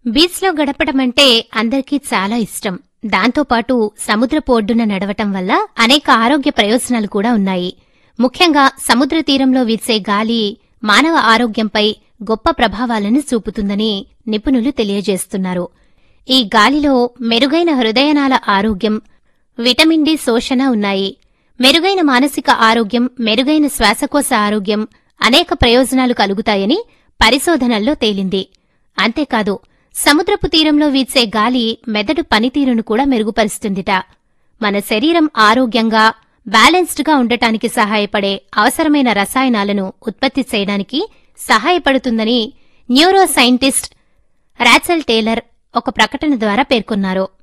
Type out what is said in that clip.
బీచ్లో గడపడమంటే అందరికీ చాలా ఇష్టం దాంతోపాటు సముద్రపు ఒడ్డున నడవటం వల్ల అనేక ఆరోగ్య ప్రయోజనాలు కూడా ఉన్నాయి ముఖ్యంగా సముద్ర తీరంలో వీచే గాలి మానవ ఆరోగ్యంపై గొప్ప ప్రభావాలను చూపుతుందని నిపుణులు తెలియజేస్తున్నారు ఈ గాలిలో మెరుగైన హృదయనాళ ఆరోగ్యం విటమిన్ డి శోషణ ఉన్నాయి మెరుగైన మానసిక ఆరోగ్యం మెరుగైన శ్వాసకోశ ఆరోగ్యం అనేక ప్రయోజనాలు కలుగుతాయని పరిశోధనల్లో తేలింది అంతేకాదు సముద్రపు తీరంలో వీచే గాలి మెదడు పనితీరును కూడా మెరుగుపరుస్తుందిట మన శరీరం ఆరోగ్యంగా బ్యాలెన్స్డ్గా ఉండటానికి సహాయపడే అవసరమైన రసాయనాలను ఉత్పత్తి చేయడానికి సహాయపడుతుందని న్యూరో సైంటిస్ట్ రాచల్ టేలర్ ఒక ప్రకటన ద్వారా పేర్కొన్నారు